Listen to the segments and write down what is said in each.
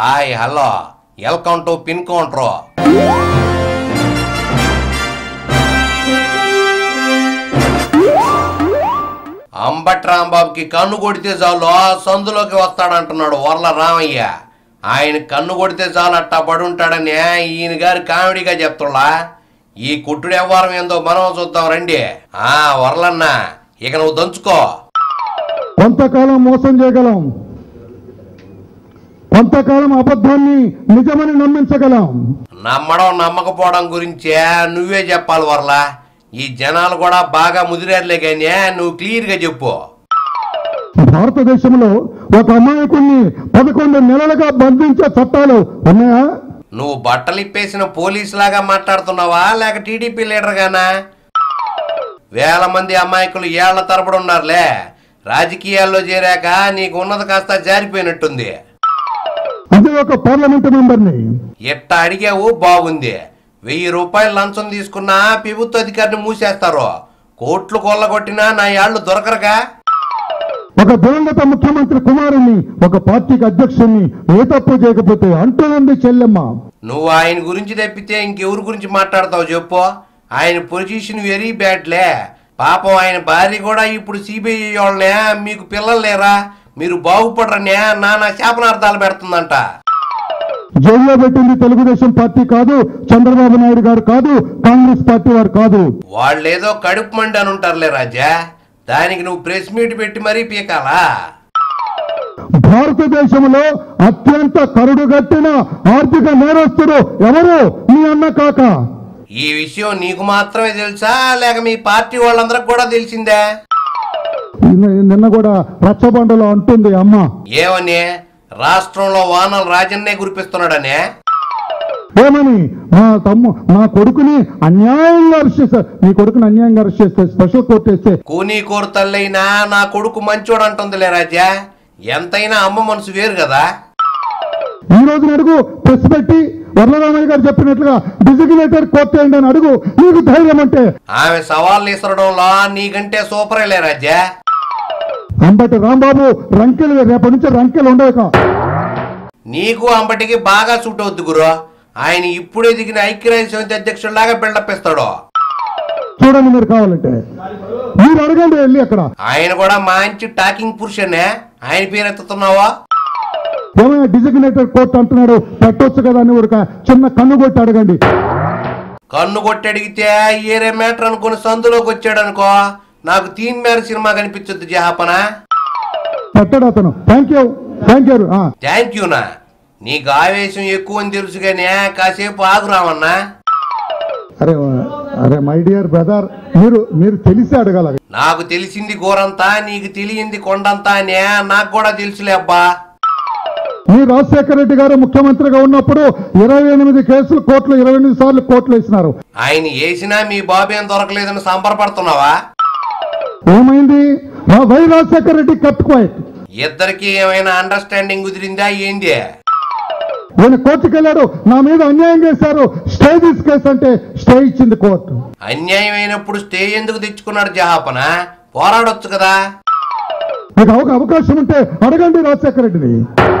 hi hello welcome to pin counter Ambati రాంబాబుకి కన్ను కొడితే చాలు ఆ సందులోకి వస్తాడంటున్నాడు వర్ల రామయ్య ఆయన కన్ను కొడితే చాలు అట్టా పడి ఉంటాడని ఈయన గారు కామెడీగా చెప్తున్నా ఈ కుట్టుడు వ్యవహారం ఏందో మనం చూద్దాం రండి ఆ వర్లన్న ఇక నువ్వు దంచుకో కొంతకాలం మోసం చేయగలం కొంతకాలం అబద్ధాన్ని నిజమని నమ్మించగలం నమ్మడం నమ్మకపోవడం గురించే నువ్వే చెప్పాలి వర్లా ఈ జనాలు కూడా బాగా ముదిరేర్లే కానీ నువ్వు క్లియర్గా చెప్పు భారతదేశంలో ఒక అమాయకుణ్ణి పదకొండు నెలలుగా బంధించే చట్టాలు ఉన్నాయా నువ్వు బట్టలు ఇప్పేసిన పోలీస్ లాగా మాట్లాడుతున్నావా లేక టీడీపీ లీడర్ గానా వేల మంది అమాయకులు ఏళ్ల తరబడి ఉన్నారులే రాజకీయాల్లో చేరాక నీకు ఉన్నది కాస్త జారిపోయినట్టుంది అదే ఒక పార్లమెంట్ మెంబర్ని ఎట్ట అడిగావు బాగుంది వెయ్యి రూపాయలు లంచం తీసుకున్నా ప్రభుత్వ అధికారిని మూసేస్తారు కోట్లు కొల్లగొట్టినా నా యాళ్ళు దొరకరుగా ఒక దివంగత ముఖ్యమంత్రి కుమారుణ్ణి ఒక పార్టీకి అధ్యక్షుణ్ణి ఏ తప్పు చేయకపోతే అంటూ ఉంది చెల్లెమ్మ నువ్వు ఆయన గురించి తప్పితే ఇంకెవరి గురించి మాట్లాడతావు చెప్పు ఆయన పొజిషన్ వెరీ బ్యాడ్లే పాపం ఆయన భార్య కూడా ఇప్పుడు సిబిఐ వాళ్ళనే మీకు పిల్లలు లేరా మీరు బాగుపడరనే నానా శాపనార్థాలు పెడుతుందంట జైల్లో పెట్టింది తెలుగుదేశం పార్టీ కాదు చంద్రబాబు నాయుడు గారు కాదు కాంగ్రెస్ పార్టీ వారు కాదు వాళ్ళేదో కడుపు మండి అని ఉంటారులే రాజా దానికి నువ్వు ప్రెస్ మీట్ పెట్టి మరీ పీకాలా భారతదేశంలో అత్యంత కరుడుగట్టిన ఆర్థిక నేరస్తుడు ఎవరు మీ అన్న కాక ఈ విషయం నీకు మాత్రమే తెలుసా లేక మీ పార్టీ వాళ్ళందరికి కూడా తెలిసిందే నిన్న- నిన్న కూడా రచ్చబండలో అంటుంది అమ్మ ఏమని రాష్ట్రంలో వానలు రాజన్నే కురిపిస్తున్నాడనే ఏమని మా తమ్ము మా కొడుకుని అన్యాయంగా అరెస్ట్ చేశారు మీ కొడుకుని అన్యాయంగా అరెస్ట్ చేస్తే స్పెషల్ కోర్టు వేస్తే కూనీ కోరు తల్లైనా నా కొడుకు మంచోడు అంటుందిలే రాజా ఎంతైనా అమ్మ మనసు వేరు కదా ఈ రోజు అడుగు ప్రెస్ పెట్టి వరలరామయ్య గారు చెప్పినట్లుగా డిజిగ్నేటెడ్ కోర్టు ఏంటి అని అడుగు నీకు ధైర్యం అంటే ఆమె సవాళ్ళు ఇసరడంలో నీకంటే సూపరేలే రాజా అంబటి రాంబాబు రంకెలు రేపటి నుంచి రంకెలు ఉండవు నీకు అంబటికి బాగా సూట్ అవుద్ది గురు ఆయన ఇప్పుడే దిగిన ఐక్యరాజ్య సమితి అధ్యక్షుడిలాగా బిల్డప్ ఇస్తాడు చూడండి మీరు కావాలంటే మీరు అడగండి వెళ్ళి అక్కడ ఆయన కూడా మంచి టాకింగ్ పురుషనే ఆయన పేరు ఎత్తుతున్నావా ఏమైనా డిజిగ్నేటెడ్ కోర్టు అంటున్నాడు పెట్టొచ్చు కదా అని ఒక చిన్న కన్ను కొట్టి అడగండి కన్ను కొట్టి అడిగితే ఏరే మ్యాటర్ అనుకుని సందులోకి వచ్చాడు అనుకో నాకు తీన్ మేర సినిమా కనిపించొద్దు జహాపన పెట్టాడు అతను thank you thank you thank యూనా నీకు ఆవేశం ఎక్కువ అని తెలుసు కానీ కాసేపు ఆగురామన్నా అరే అరే మై డియర్ బ్రదర్ మీరు మీరు తెలిసి అడగాల నాకు తెలిసింది గోరంతా నీకు తెలియంది కొండంతా అనే నాకు కూడా తెలుసులే అబ్బా మీ రాజశేఖర రెడ్డి గారు ముఖ్యమంత్రిగా ఉన్నప్పుడు ఇరవై ఎనిమిది కేసులు కోర్టులు ఇరవై ఎనిమిది సార్లు కోర్టులు వేసినారు ఆయన వేసినా మీ బాబు ఏం దొరకలేదని సంబరపడుతున్నావా ఏమైంది ఆ వై రాజశేఖర రెడ్డి కట్ క్వైట్ ఇద్దరికి ఏమైనా అండర్స్టాండింగ్ కుదిరిందా ఏంది ఈయన కోర్టుకు వెళ్ళాడు నా మీద అన్యాయం చేశారు స్టే దిస్ కేసు అంటే స్టే ఇచ్చింది కోర్టు అన్యాయం అయినప్పుడు స్టే ఎందుకు తెచ్చుకున్నాడు జహాపన పోరాడొచ్చు కదా మీకు ఒక అవకాశం ఉంటే అడగండి రాజశేఖర రెడ్డిని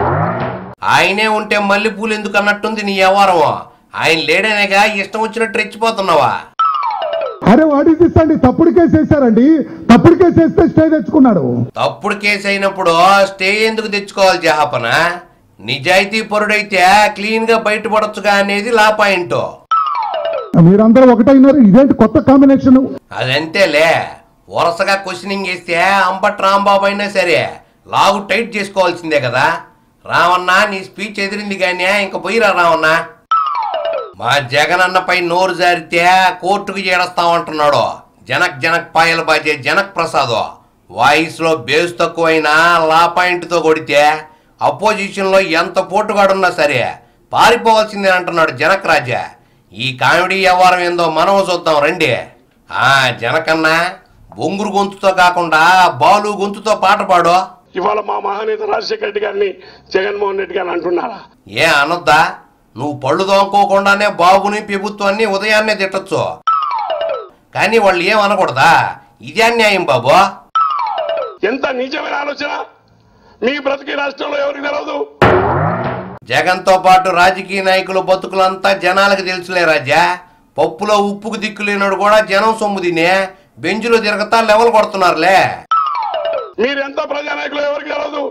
ఆయనే ఉంటే మల్లెపూలు ఎందుకు అన్నట్టుంది నీ వ్యవహారం ఆయన లేడనేగా ఇష్టం వచ్చినట్టు రెచ్చిపోతున్నావా అరే వాడి తీసండి తప్పుడు కేసు వేశారండి తప్పుడు కేసు వేస్తే స్టే తెచ్చుకున్నాడు తప్పుడు కేసు అయినప్పుడు స్టే ఎందుకు తెచ్చుకోవాలి జహాపన నిజాయితీ పరుడైతే క్లీన్ గా బయటపడొచ్చుగా అనేది లా పాయింట్ మీరందరూ ఒకటైనారు ఇదేంటి కొత్త కాంబినేషన్ అదంతేలే వరుసగా క్వశ్చనింగ్ వేస్తే అంబట్ రాంబాబు అయినా సరే లాగు టైట్ చేసుకోవాల్సిందే కదా రావన్నా నీ స్పీచ్ ఎదిరింది కానీ ఇంక పోయిరా రావన్నా మా జగనన్నపై నోరు జారితే కోర్టుకు చేడస్తామంటున్నాడు జనక్ జనక్ పాయలు బాజే జనక్ ప్రసాద్ వాయిస్ లో బేస్ తక్కువైనా లా పాయింట్ తో కొడితే అపోజిషన్ లో ఎంత పోటుగాడున్నా సరే పారిపోవాల్సిందే అంటున్నాడు జనక్ రాజా ఈ కామెడీ వ్యవహారం ఏందో మనం చూద్దాం రండి ఆ జనకన్నా బొంగురు గొంతుతో కాకుండా బాలు గొంతుతో పాట పాడు ఇవాళ మా మహానేత రాజశేఖర రెడ్డి గారిని జగన్మోహన్ రెడ్డి గారిని అంటున్నారా ఏ అనొద్దా నువ్వు పళ్ళు తోముకోకుండానే బాబుని ప్రభుత్వాన్ని ఉదయాన్నే తిట్టొచ్చు కానీ వాళ్ళు ఏం అనకూడదా ఇదే అన్యాయం బాబు ఎంత నిజమైన ఆలోచన మీ బ్రతికి రాష్ట్రంలో ఎవరికి తెలవదు జగన్తో పాటు రాజకీయ నాయకుల బతుకులంతా జనాలకు తెలుసులే రాజా పప్పులో ఉప్పుకు దిక్కు లేనాడు కూడా జనం సొమ్ము తినే బెంచులో తిరగతా లెవెల్ కొడుతున్నారులే మీరెంత ప్రజానాయకులు ఎవరికి తెలియదు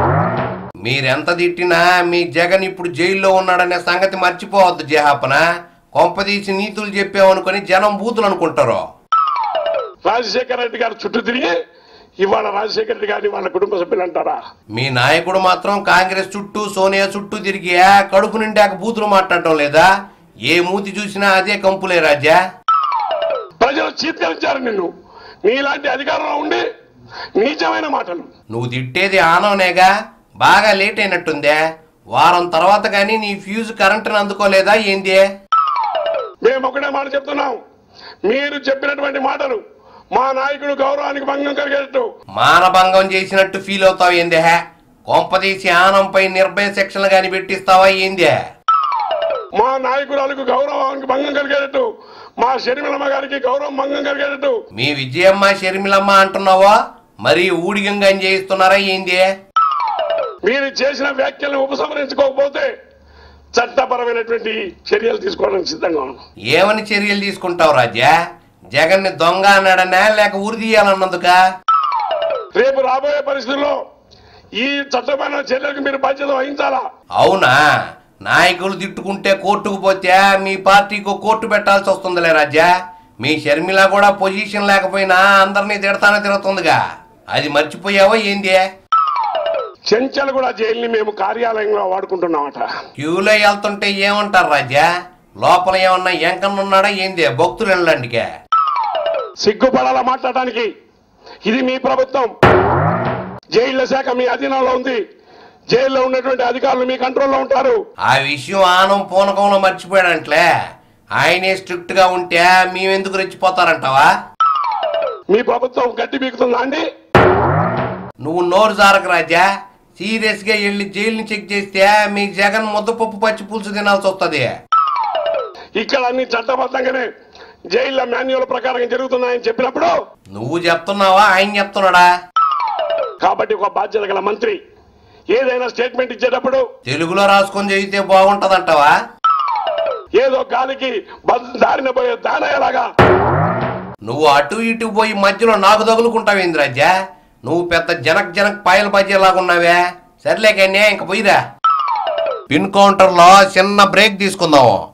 మీరెంత తిట్టినా మీ జగన్ ఇప్పుడు జైల్లో ఉన్నాడనే సంగతి మర్చిపోవద్దు జహాపన కొంపదీసి నీతులు చెప్పామనుకొని జనం బూతులు అనుకుంటారు రాజశేఖర రెడ్డి గారు చుట్టూ తిరిగి ఇవాళ రాజశేఖర రెడ్డి గారిని వాళ్ళ కుటుంబ సభ్యులు అంటారా మీ నాయకుడు మాత్రం కాంగ్రెస్ చుట్టూ సోనియా చుట్టూ తిరిగి ఆ కడుపు నిండాక బూతులు మాట్లాడటం లేదా ఏ మూతి చూసినా అదే కంపులే రాజా ప్రజలు చీత్కరించారు నిన్ను నీలాంటి అధికారంలో ఉండి నీచమైన మాటలు నువ్వు తిట్టేది ఆనవనేగా బాగా లేట్ అయినట్టుందే వారం తర్వాత కానీ నీ ఫ్యూజ్ కరెంటును అందుకోలేదా ఏంది మేము ఒకటే మాట చెప్తున్నాం మీరు చెప్పినటువంటి మాటలు మా నాయకుడు గౌరవానికి భంగం కలిగేటట్టు మానభంగం చేసినట్టు ఫీల్ అవుతావు ఏందే కొంపదీసి ఆనంపై నిర్భయ శిక్షలు గాని పెట్టిస్తావా ఏందే మా నాయకురాలకు గౌరవానికి భంగం కలిగేటట్టు మా షర్మిలమ్మ గారికి గౌరవం భంగం కలిగేటట్టు మీ విజయమ్మ షర్మిలమ్మ అంటున్నావా మరి ఊడిగంగా చేయిస్తున్నారా ఏంది మీరు చేసిన వ్యాఖ్యలను ఉపసంహరించుకోకపోతే చట్టపరమైనటువంటి చర్యలు తీసుకోవడానికి సిద్ధంగా ఉన్నాం ఏమని చర్యలు తీసుకుంటావు రాజా జగన్ని దొంగ అన్నాడనా లేక ఉరి తీయాలన్నందుకా రేపు రాబోయే పరిస్థితుల్లో ఈ చట్టమైన చర్యలకు మీరు బాధ్యత వహించాలా అవునా నాయకులు తిట్టుకుంటే కోర్టుకు పోతే మీ పార్టీకి కోర్టు పెట్టాల్సి వస్తుందిలే రాజా మీ షర్మిల కూడా పొజిషన్ లేకపోయినా అందరినీ తిడతానే తిరుగుతుందిగా అది మర్చిపోయావా ఏంది చెంచలు కూడా జైల్ని మేము కార్యాలయంలో వాడుకుంటున్నామట క్యూలో వెళ్తుంటే ఏమంటారు రాజా లోపల ఏమన్నా ఎంకన్నున్నాడా ఏంది భక్తులు వెళ్ళండికే సిగ్గుపడాలా మాట్లాడటానికి ఇది మీ ప్రభుత్వం జైళ్ల శాఖ మీ అధీనంలో ఉంది జైల్లో ఉన్నటువంటి అధికారులు మీ కంట్రోల్లో ఉంటారు ఆ విషయం ఆనం పూనకంలో మర్చిపోయాడంట్లే ఆయనే స్ట్రిక్ట్ గా ఉంటే మేమెందుకు రెచ్చిపోతారంటావా మీ ప్రభుత్వం గట్టి బీకుతుందా అండి నువ్వు నోరు జారక రాజా సీరియస్ గా వెళ్ళి జైలుని చెక్ చేస్తే మీ జగన్ ముద్దపప్పు పచ్చి పులుసు తినాల్సి వస్తుంది ఇక్కడ అన్ని చట్టబద్ధంగానే జైళ్ళ మాన్యువల్ ప్రకారం జరుగుతున్నాయని చెప్పినప్పుడు నువ్వు చెప్తున్నావా ఆయన చెప్తున్నాడా కాబట్టి ఒక బాధ్యత గల మంత్రి ఏదైనా స్టేట్మెంట్ ఇచ్చేటప్పుడు తెలుగులో రాసుకొని చదివితే బాగుంటదంటావా ఏదో గాలికి బ- దారిన పోయే దానయ్యలాగా నువ్వు అటు ఇటు పోయి మధ్యలో నాకు తగులుకుంటావు ఏంది రాజా నువ్వు పెద్ద జనక్ జనక్ పాయల బజ్జీలాగున్నావే సర్లే కానీ ఇంక పోయిరా పిన్ కౌంటర్లో చిన్న బ్రేక్ తీసుకుందాము